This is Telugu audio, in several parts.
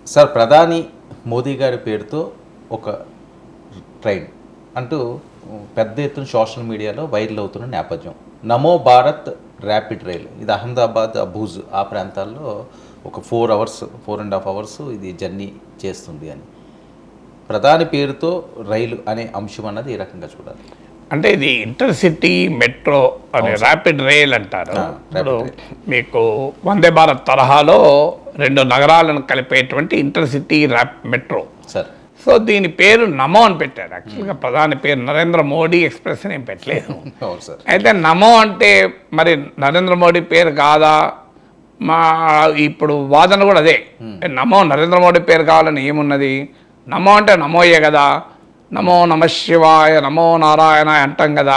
సార్ ప్రధాని మోదీ గారి పేరుతో ఒక ట్రైన్ అంటూ పెద్ద ఎత్తున సోషల్ మీడియాలో వైరల్ అవుతున్న నేపథ్యం నమో భారత్ ర్యాపిడ్ రైల్ ఇది అహ్మదాబాద్ భూజ్ ఆ ప్రాంతాల్లో ఒక four hours four and half hours ఇది జర్నీ చేస్తుంది అని ప్రధాని పేరుతో రైలు అనే అంశం అన్నది ఈ రకంగా చూడాలి అంటే ఇది ఇంటర్సిటీ మెట్రో అనే ర్యాపిడ్ రైల్ అంటారు ఆ, ఇప్పుడు మీకు వందే భారత్ తరహాలో రెండు నగరాలను కలిపేటువంటి intercity rapid metro sir so దీని పేరు నమో అని పెట్టారు యాక్చువల్గా ప్రధాని పేరు నరేంద్ర మోడీ ఎక్స్ప్రెస్ అని ఏం పెట్టలేదు అవును సార్ అయితే నమో అంటే మరి నరేంద్ర మోడీ పేరు కాదా మా ఇప్పుడు వాదన కూడా అదే నమో నరేంద్ర మోడీ పేరు కావాలని ఏమున్నది నమో అంటే నమోయే కదా నమో నమ శివాయ నమో నారాయణ అంటాం కదా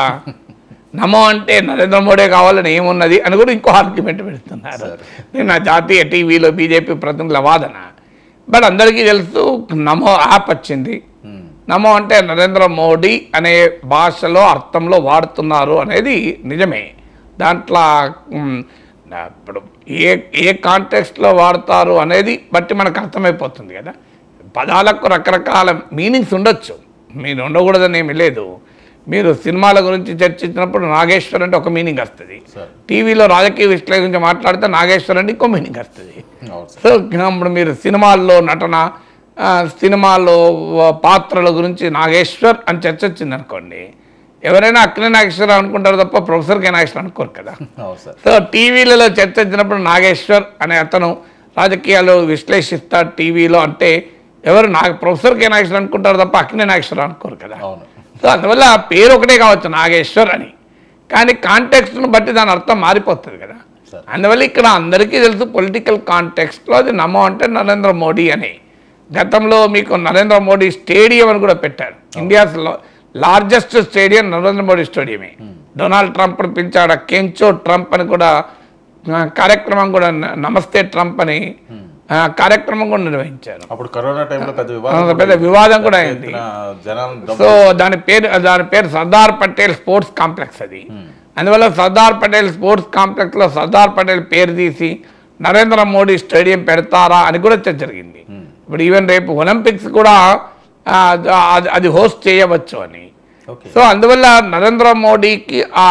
నమో అంటే నరేంద్ర మోడీ కావాలని ఏమున్నది అని కూడా ఇంకో ఆర్గ్యుమెంట్ పెడుతున్నారు నిన్న జాతీయ టీవీలో బీజేపీ ప్రతినిధుల వాదన బట్ అందరికీ తెలుసు నమో యాప్ వచ్చింది మ్మ్. నమో అంటే నరేంద్ర మోడీ అనే భాషలో అర్థంలో వాడుతున్నారు అనేది నిజమే దాంట్లో మ్, ఇప్పుడు ఏ ఏ కాంటెక్స్ట్లో వాడతారు అనేది బట్టి మనకు అర్థమైపోతుంది కదా పదాలకు రకరకాల మీనింగ్స్ ఉండొచ్చు మీరు ఉండకూడదని ఏమీ లేదు మీరు సినిమాల గురించి చర్చించినప్పుడు నాగేశ్వర్ అంటే ఒక మీనింగ్ వస్తుంది సార్ టీవీలో రాజకీయ విశ్లేషణ గురించి మాట్లాడితే నాగేశ్వర్ అంటే ఇంకో మీనింగ్ వస్తుంది అవును సార్ సో ఇప్పుడు మీరు సినిమాల్లో నటన ఆ, సినిమాల్లో పాత్రల గురించి నాగేశ్వర్ అని చర్చ వచ్చింది అనుకోండి ఎవరైనా అక్కినే నాగేశ్వర్ అనుకుంటారు తప్ప ప్రొఫెసర్ కే నాగేశ్వర్ అనుకోరు కదా అవును సార్ సో టీవీలలో చర్చ వచ్చినప్పుడు నాగేశ్వర్ అనే అతను రాజకీయాలు విశ్లేషిస్తాడు టీవీలో అంటే ఎవరు నా ప్రొఫెసర్ కే నాగేశ్వర్ అనుకుంటారు తప్ప అక్కినే నాగేశ్వర్ అనుకోరు కదా అవును సో అందువల్ల ఆ పేరు ఒకటే కావచ్చు నాగేశ్వర్ అని కానీ కాంటెక్స్ట్ను బట్టి దాని అర్థం మారిపోతుంది కదా సరే. అందువల్ల ఇక్కడ అందరికీ తెలుసు పొలిటికల్ కాంటెక్స్ట్లో అది నమో అంటే నరేంద్ర మోడీ అని గతంలో మీకు నరేంద్ర మోడీ స్టేడియం అని కూడా పెట్టారు India's largest stadium Narendra Modi స్టేడియమే డొనాల్డ్ ట్రంప్ పిలిచాడు కెంచో ట్రంప్ అని కూడా ఆ, కార్యక్రమం కూడా న- నమస్తే ట్రంప్ అని ఆ, కార్యక్రమం కూడా నిర్వహించారు అప్పుడు కరోనా టైంలో పెద్ద ఆ, వివాదం పెద్ద వివాదం కూడా అయింది ఎత్తున జనాలు డబ్బు- సో దాని పేరు దాని పేరు సర్దార్ పటేల్ స్పోర్ట్స్ కాంప్లెక్స్ అది అందువల్ల సర్దార్ పటేల్ స్పోర్ట్స్ కాంప్లెక్స్లో సర్దార్ పటేల్ పేరు తీసి నరేంద్ర మోడీ స్టేడియం పెడతారా అని కూడా చర్చ జరిగింది ఇప్పుడు ఈవెన్ రేపు ఒలింపిక్స్ కూడా ఆ, అది- అది హోస్ట్ చేయవచ్చు అని ఓకే సో అందువల్ల నరేంద్ర మోడీకి ఆ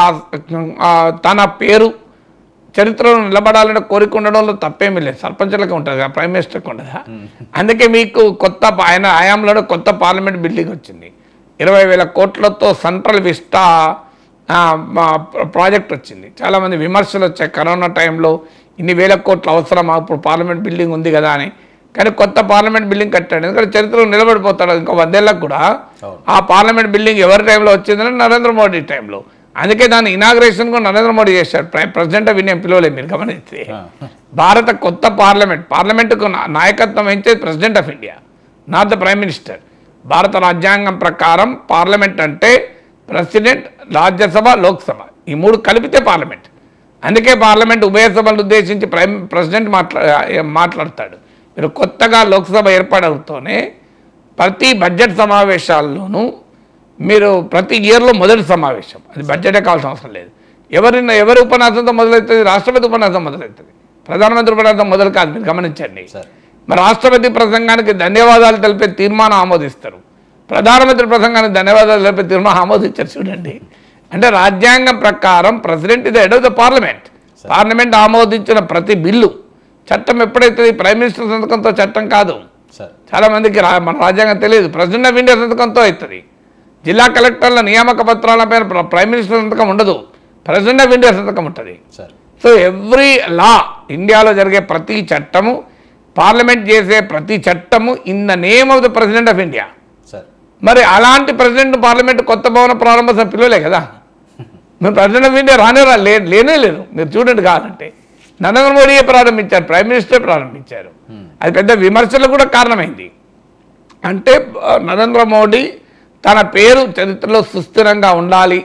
ఆ తన పేరు చరిత్రలో నిలబడాలని కోరిక ఉండడంలో తప్పేమీ లేదు సర్పంచులకు ఉంటుంది కదా ప్రైమ్ మినిస్టర్కి ఉండదా అందుకే మీకు కొత్త పా- ఆయన హయాంలో కొత్త పార్లమెంట్ బిల్డింగ్ వచ్చింది ఇరవై వేల కోట్లతో సెంట్రల్ విస్టా ఆ, మా ప్ర- ప్రాజెక్ట్ వచ్చింది చాలామంది విమర్శలు వచ్చాయి కరోనా టైంలో ఇన్ని వేల కోట్లు అవసరమా ఇప్పుడు పార్లమెంట్ బిల్డింగ్ ఉంది కదా అని కానీ కొత్త పార్లమెంట్ బిల్డింగ్ కట్టాడు ఎందుకంటే చరిత్రలో నిలబడిపోతాడు ఇంకో వందేళ్ళకు కూడా అవును. ఆ పార్లమెంట్ బిల్డింగ్ ఎవరి టైంలో వచ్చిందంటే నరేంద్ర మోడీ టైంలో అందుకే దాని ఇనాగ్రేషన్ కూడా నరేంద్ర మోడీ చేశాడు ప్ర- ప్రెసిడెంట్ ఆఫ్ ఇండియా పిలవలేదు మీరు గమనిస్తే ఆ. భారత కొత్త పార్లమెంట్ పార్లమెంటుకు నా- నాయకత్వం వహించేది president of India not the prime minister భారత రాజ్యాంగం ప్రకారం పార్లమెంట్ అంటే ప్రెసిడెంట్ రాజ్యసభ లోక్సభ ఈ మూడు కలిపితే పార్లమెంట్ అందుకే పార్లమెంట్ ఉభయ సభలను ఉద్దేశించి ప్రైమ్ ప్రెసిడెంట్ మాట్లా మాట్లాడతాడు మీరు కొత్తగా లోక్సభ ఏర్పడవుతూనే ప్రతి బడ్జెట్ సమావేశాల్లోనూ మీరు ప్రతి ఇయర్లో మొదటి సమావేశం అది బడ్జెటే కావాల్సిన అవసరం లేదు ఎవరిన ఎవరి ఉపన్యాసంతో మొదలవుతుంది రాష్ట్రపతి ఉపన్యాసం మొదలవుతుంది ప్రధానమంత్రి ఉపన్యాసం మొదలు కాదు మీరు గమనించండి సార్ మరి రాష్ట్రపతి ప్రసంగానికి ధన్యవాదాలు తెలిపే తీర్మానం ఆమోదిస్తారు ప్రధానమంత్రి ప్రసంగానికి ధన్యవాదాలు తెలిపే తీర్మానం ఆమోదించారు చూడండి అంటే రాజ్యాంగం ప్రకారం ప్రెసిడెంట్ ఇది head of the parliament parliament ఆమోదించిన ప్రతి బిల్లు చట్టం ఎప్పుడైతే ప్రైమ్ మినిస్టర్ సంతకంతో చట్టం కాదు సార్ చాలా మందికి రా మన రాజ్యాంగం తెలియదు ప్రెసిడెంట్ ఆఫ్ ఇండియా సంతకంతో అవుతుంది జిల్లా కలెక్టర్ల నియామక పత్రాలపైన ప్ర- ప్రైమ్ మినిస్టర్ సంతకం ఉండదు ప్రెసిడెంట్ ఆఫ్ ఇండియా సంతకం ఉంటుంది సార్ సో ఎవ్రీ లా ఇండియాలో జరిగే ప్రతి చట్టము పార్లమెంట్ చేసే ప్రతి చట్టము in the name of the president of India sir మరి అలాంటి ప్రెసిడెంట్ పార్లమెంట్ కొత్త భవన ప్రారంభ సభ పిలవలే కదా మీరు ప్రెసిడెంట్ ఆఫ్ ఇండియా రానే రా లే- లేనే లేరు మీరు చూడండి కావాలంటే నరేంద్ర మోడీయే ప్రారంభించారు ప్రైమ్ మినిస్టర్ ప్రారంభించారు అది పెద్ద విమర్శలకు కూడా కారణమైంది అంటే ఆ, నరేంద్ర మోడీ తన పేరు చరిత్రలో సుస్థిరంగా ఉండాలి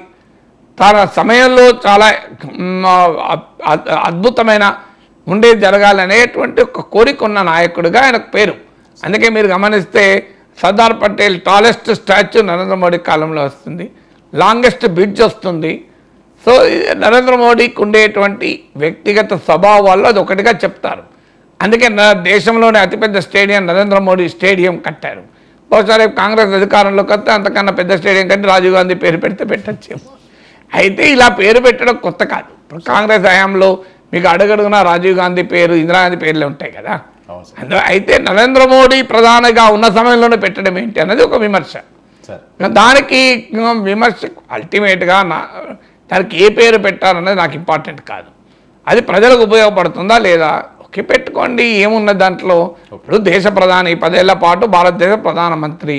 తన సమయంలో చాలా మ్, అ- అ- అద్భుతమైన ఉండేది జరగాలనేటువంటి ఒక కోరిక ఉన్న నాయకుడిగా ఆయనకు పేరు అందుకే మీరు గమనిస్తే సర్దార్ పటేల్ టాలెస్ట్ స్టాచ్యూ నరేంద్ర మోడీ కాలంలో వస్తుంది లాంగెస్ట్ బ్రిడ్జ్ వస్తుంది సో ఇది నరేంద్ర మోడీకి ఉండేటువంటి వ్యక్తిగత స్వభావాల్లో అది ఒకటిగా చెప్తారు అందుకే నా దేశంలోనే అతిపెద్ద స్టేడియం నరేంద్ర మోడీ స్టేడియం కట్టారు బహుశా రేపు కాంగ్రెస్ అధికారంలోకి వస్తే అంతకన్నా పెద్ద స్టేడియం కట్టి రాజీవ్ గాంధీ పేరు పెడితే పెట్టచ్చేమో అయితే ఇలా పేరు పెట్టడం కొత్త కాదు ఇప్పుడు కాంగ్రెస్ హయాంలో మీకు అడుగడుగున రాజీవ్ గాంధీ పేరు ఇందిరాగాంధీ పేర్లే ఉంటాయి కదా అవును సార్ అందు అయితే నరేంద్ర మోడీ ప్రధానిగా ఉన్న సమయంలోనే పెట్టడం ఏంటి అన్నది ఒక విమర్శ సార్ దానికి విమర్శ అల్టిమేట్గా నా దానికి ఏ పేరు పెట్టాలన్నది నాకు ఇంపార్టెంట్ కాదు అది ప్రజలకు ఉపయోగపడుతుందా లేదా ఓకే పెట్టుకోండి ఏమున్నది దాంట్లో ఇప్పుడు దేశ ప్రధాని పదేళ్ల పాటు భారతదేశ ప్రధానమంత్రి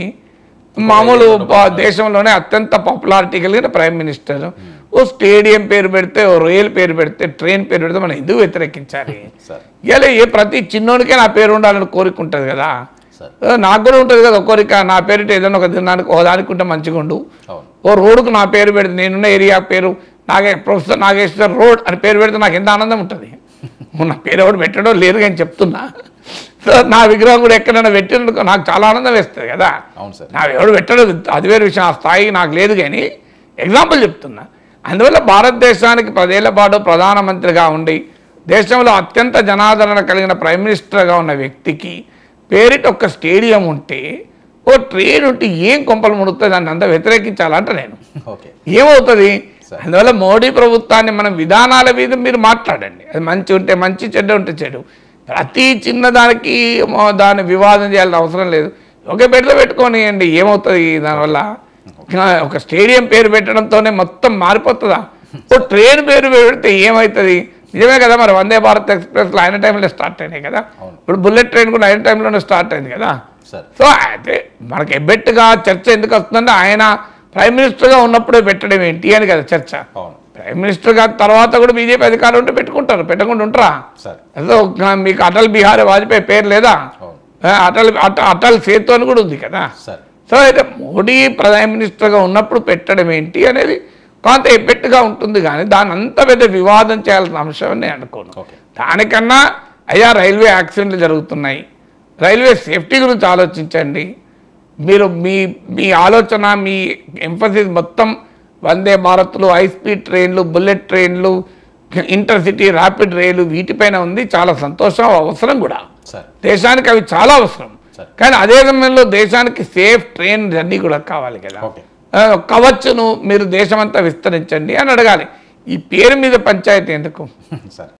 మామూలు ప- దేశంలోనే అత్యంత పాపులారిటీ కలిగిన ప్రైమ్ మినిస్టర్ ఓ స్టేడియం పేరు పెడితే ఓ రైల్ పేరు పెడితే ట్రైన్ పేరు పెడితే మనం ఎందుకు వ్యతిరేకించాలి సార్ ఇలా ఏ ప్రతి చిన్నోనికే నా పేరు ఉండాలని కోరిక ఉంటుంది కదా సార్ ఏ, నాకు కూడా ఉంటుంది కదా ఒక కోరిక నా పేరిట ఏదైనా ఒక దినానికి ఒక దానికి ఉంటే మంచిగా ఉండు అవును ఓ రోడ్డుకు నా పేరు పెడితే నేనున్న ఏరియా పేరు నాగే ప్రొఫెసర్ నాగేశ్వర్ రోడ్ అని పేరు పెడితే నాకు ఎంత ఆనందం ఉంటుంది నా పేరు ఎవడు పెట్టడం లేదు అని చెప్తున్నా సో నా విగ్రహం కూడా ఎక్కడైనా పెట్టినందుకు నాకు చాలా ఆనందం వేస్తుంది కదా అవును సార్ నా ఎవడు పెట్టడం అది వేరే విషయం ఆ స్థాయి నాకు లేదు కానీ ఎగ్జాంపుల్ చెప్తున్నా అందువల్ల భారతదేశానికి పదేళ్ల పాటు ప్రధానమంత్రిగా ఉండి దేశంలో అత్యంత జనాదరణ కలిగిన ప్రైమ్ మినిస్టర్గా ఉన్న వ్యక్తికి పేరిట ఒక స్టేడియం ఉంటే ఓ ట్రైన్ ఉంటే ఏం కొంపలు ముడుతుంది దాన్ని అంతా వ్యతిరేకించాలంట నేను ఓకే ఏమవుతుంది సరే. అందువల్ల మోడీ ప్రభుత్వాన్ని మనం విధానాల మీద మీరు మాట్లాడండి అది మంచి ఉంటే మంచి చెడ్డ ఉంటే చెడు ప్రతి చిన్నదానికి మో- దాన్ని వివాదం చేయాల్సిన అవసరం లేదు ఒకే పెడితే పెట్టుకోనియండి ఏమవుతుంది దానివల్ల ఆ, ఒక స్టేడియం పేరు పెట్టడంతోనే మొత్తం మారిపోతుందా ఓ ట్రైన్ పేరు పెడితే ఏమవుతుంది నిజమే కదా మరి వందే భారత్ ఎక్స్ప్రెస్లో ఆయన టైంలో స్టార్ట్ అయినాయి కదా అవును. ఇప్పుడు బుల్లెట్ ట్రైన్ కూడా ఆయన టైంలోనే స్టార్ట్ అయింది కదా సార్ సో అయితే మనకి ఎబ్బెట్టుగా చర్చ ఎందుకు వస్తుందంటే ఆయన ప్రైమ్ మినిస్టర్గా ఉన్నప్పుడే పెట్టడం ఏంటి అని కదా చర్చ అవును ప్రైమ్ మినిస్టర్గా తర్వాత కూడా బీజేపీ అధికారం ఉంటే పెట్టుకుంటారు పెట్టకుండా ఉంటారా సార్ అదో మీకు అటల్ బిహారీ వాజ్పేయి పేరు లేదా అవును ఆ, అటల్ అట- అటల్ సేతు అని కూడా ఉంది కదా సార్ సో అయితే మోడీ ప్రైమ్ మినిస్టర్గా ఉన్నప్పుడు పెట్టడం ఏంటి అనేది కొంత ఎబ్బెట్టుగా ఉంటుంది కానీ దాని అంత పెద్ద వివాదం చేయాల్సిన అంశం అని నేను అనుకోను ఓకే దానికన్నా అయ్యా రైల్వే యాక్సిడెంట్లు జరుగుతున్నాయి రైల్వే సేఫ్టీ గురించి ఆలోచించండి మీరు మీ మీ ఆలోచన మీ ఎంఫసిస్ మొత్తం వందే భారత్లు హై స్పీడ్ ట్రైన్లు బుల్లెట్ ట్రైన్లు ఇంటర్సిటీ ర్యాపిడ్ రైలు వీటిపైన ఉంది చాలా సంతోషం అవసరం కూడా సార్ దేశానికి అవి చాలా అవసరం సరే. కానీ అదే సమయంలో దేశానికి సేఫ్ ట్రైన్ అన్నీ కూడా కావాలి కదా ఓకే ఆ, కవచ్చును మీరు దేశమంతా విస్తరించండి అని అడగాలి ఈ పేరు మీద పంచాయతీ ఎందుకు సార్